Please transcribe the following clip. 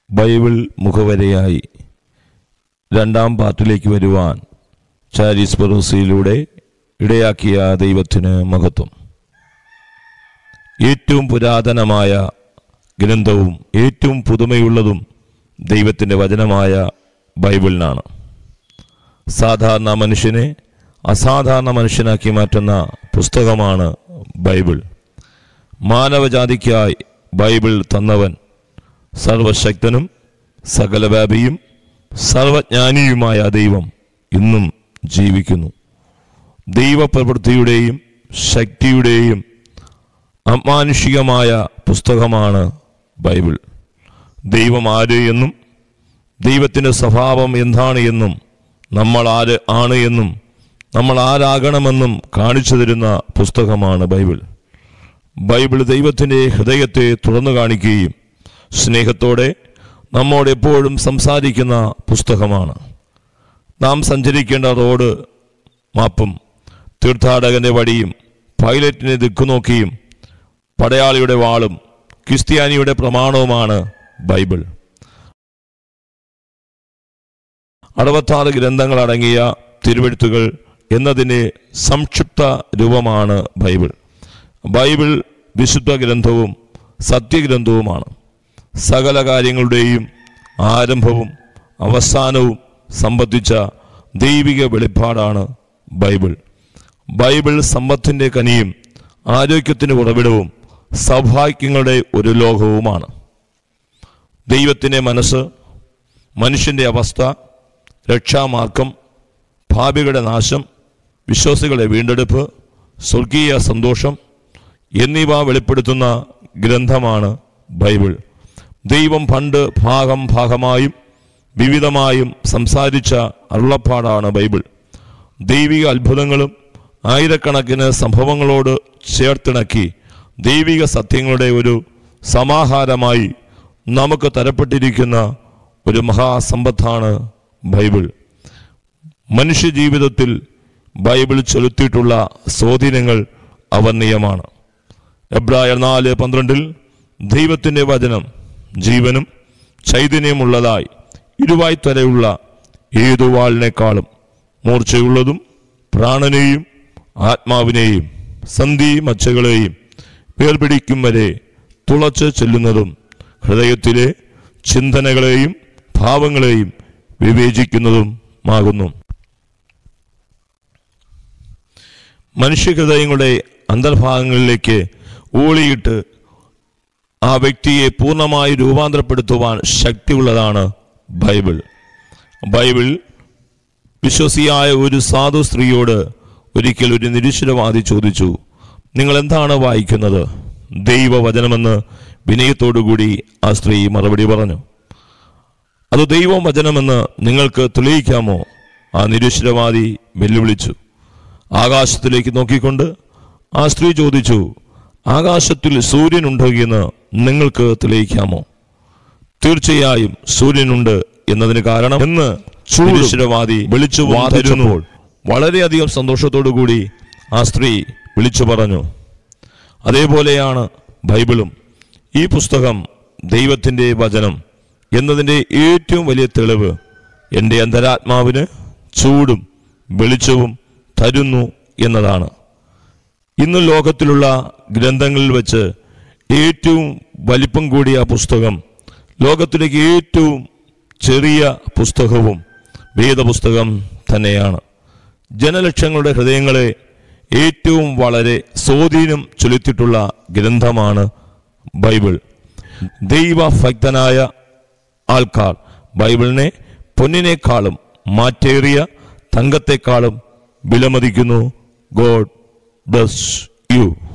Bible മുഖവരയായി രണ്ടാം പാർട്ടിലേക്ക് വരുവാൻ ചാരീസ് പെറൂസിയിലൂടെ ഇടയാക്കിയ ദൈവത്തിന് മഹത്വം ഏറ്റവും പുരാതനമായ ഗ്രന്ഥവും ഏറ്റവും പുതുമയുള്ളതും ദൈവത്തിൻ്റെ വചനമായ ബൈബിളിനാണ് സാധാരണ മനുഷ്യനെ അസാധാരണ മനുഷ്യനാക്കി മാറ്റുന്ന പുസ്തകമാണ് ബൈബിൾ മാനവജാതിക്കായി ബൈബിൾ തന്നവൻ സർവശക്തനും സകലവ്യാപിയും സർവജ്ഞാനിയുമായ ദൈവം ഇന്നും ജീവിക്കുന്നു ദൈവപ്രവൃത്തിയുടെയും ശക്തിയുടെയും അമാനുഷികമായ പുസ്തകമാണ് ബൈബിൾ ദൈവം ആര് എന്നും ദൈവത്തിൻ്റെ സ്വഭാവം എന്താണ് എന്നും നമ്മൾ ആര് ആണ് എന്നും നമ്മൾ ആരാകണമെന്നും കാണിച്ചു തരുന്ന പുസ്തകമാണ് ബൈബിൾ ബൈബിൾ ദൈവത്തിൻ്റെ ഹൃദയത്തെ തുറന്നു കാണിക്കുകയും സ്നേഹത്തോടെ നമ്മോട് എപ്പോഴും സംസാരിക്കുന്ന പുസ്തകമാണ് നാം സഞ്ചരിക്കേണ്ട റോഡ് മാപ്പും തീർത്ഥാടകന്റെ വടിയും പൈലറ്റിനെ ദിക്കുനോക്കിയും പടയാളിയുടെ വാളും ക്രിസ്ത്യാനിയുടെ പ്രമാണവുമാണ് ബൈബിൾ അറുപത്താറ് ഗ്രന്ഥങ്ങൾ അടങ്ങിയ തിരുവെഴുത്തുകൾ എന്നതിൻ്റെ സംക്ഷിപ്ത രൂപമാണ് ബൈബിൾ ബൈബിൾ വിശുദ്ധ ഗ്രന്ഥവും സത്യഗ്രന്ഥവുമാണ് സകല കാര്യങ്ങളുടെയും ആരംഭവും അവസാനവും സംബന്ധിച്ച ദൈവിക വെളിപ്പാടാണ് ബൈബിൾ ബൈബിൾ സമ്പത്തിൻ്റെ കനിയും ആരോഗ്യത്തിന് ഉറവിടവും സൗഭാഗ്യങ്ങളുടെ ഒരു ലോകവുമാണ് ദൈവത്തിൻ്റെ മനസ്സ് മനുഷ്യൻ്റെ അവസ്ഥ രക്ഷാമാർഗം ഭാവികളുടെ നാശം വിശ്വാസികളുടെ വീണ്ടെടുപ്പ് സ്വർഗീയ സന്തോഷം എന്നിവ വെളിപ്പെടുത്തുന്ന ഗ്രന്ഥമാണ് ബൈബിൾ ദൈവം പണ്ട് ഭാഗം ഭാഗമായും വിവിധമായും സംസാരിച്ച അരുളപ്പാടാണ് ബൈബിൾ ദൈവിക അത്ഭുതങ്ങളും ആയിരക്കണക്കിന് സംഭവങ്ങളോട് ചേർത്തിണക്കി ദൈവിക സത്യങ്ങളുടെ ഒരു സമാഹാരമായി നമുക്ക് തരപ്പെട്ടിരിക്കുന്ന ഒരു മഹാസമ്പത്താണ് ബൈബിൾ മനുഷ്യജീവിതത്തിൽ ബൈബിൾ ചെലുത്തിയിട്ടുള്ള സ്വാധീനങ്ങൾ അവർണ്ണീയമാണ് എബ്രായർ നാല് പന്ത്രണ്ടിൽ ദൈവത്തിൻ്റെ വചനം ജീവനും ചൈതന്യമുള്ളതായി ഇരുവായി തരയുള്ള ഏതു വാളിനേക്കാളും മൂർച്ചയുള്ളതും പ്രാണനെയും ആത്മാവിനെയും സന്ധി മച്ചകളെയും വേർപിടിക്കും വരെ തുളച്ച് ചെല്ലുന്നതും ഹൃദയത്തിലെ ചിന്തനകളെയും ഭാവങ്ങളെയും വിവേചിക്കുന്നതുമാകുന്നു മനുഷ്യഹൃദയങ്ങളുടെ അന്തർഭാഗങ്ങളിലേക്ക് ഊളിയിട്ട് ആ വ്യക്തിയെ പൂർണ്ണമായി രൂപാന്തരപ്പെടുത്തുവാൻ ശക്തിയുള്ളതാണ് ബൈബിൾ ബൈബിൾ വിശ്വസിയായ ഒരു സാധു സ്ത്രീയോട് ഒരിക്കൽ ഒരു നിരീശ്വരവാദി ചോദിച്ചു നിങ്ങൾ എന്താണ് വായിക്കുന്നത് ദൈവവചനമെന്ന് വിനയത്തോടുകൂടി ആ സ്ത്രീ മറുപടി പറഞ്ഞു അത് ദൈവം വചനമെന്ന് നിങ്ങൾക്ക് തെളിയിക്കാമോ ആ നിരീശ്വരവാദി വെല്ലുവിളിച്ചു ആകാശത്തിലേക്ക് നോക്കിക്കൊണ്ട് ആ സ്ത്രീ ചോദിച്ചു ആകാശത്തിൽ സൂര്യനുണ്ടോ എന്ന് നിങ്ങൾക്ക് തെളിയിക്കാമോ തീർച്ചയായും സൂര്യനുണ്ട് എന്നതിന് കാരണം എന്ന് നിരീശ്വരവാദി വിളിച്ചു വാദിച്ചപ്പോൾ വളരെയധികം സന്തോഷത്തോടു കൂടി ആ സ്ത്രീ വിളിച്ചു പറഞ്ഞു അതേപോലെയാണ് ബൈബിളും ഈ പുസ്തകം ദൈവത്തിൻ്റെ വചനം എന്നതിൻ്റെ ഏറ്റവും വലിയ തെളിവ് എൻ്റെ അന്തരാത്മാവിന് ചൂടും വെളിച്ചവും തരുന്നു എന്നതാണ് ഇന്ന് ലോകത്തിലുള്ള ഗ്രന്ഥങ്ങളിൽ വെച്ച് ഏറ്റവും വലിപ്പം കൂടിയ പുസ്തകം ലോകത്തിലേക്ക് ഏറ്റവും ചെറിയ പുസ്തകവും വേദപുസ്തകം തന്നെയാണ് ജനലക്ഷങ്ങളുടെ ഹൃദയങ്ങളെ ഏറ്റവും വളരെ സ്വാധീനം ചെലുത്തിയിട്ടുള്ള ഗ്രന്ഥമാണ് ബൈബിൾ ദൈവഭക്തനായ ആൾക്കാർ ബൈബിളിനെ പൊന്നിനേക്കാളും മാറ്റേറിയ തങ്കത്തെക്കാളും വിലമതിക്കുന്നു ഗോഡ് ബ്ലസ് യു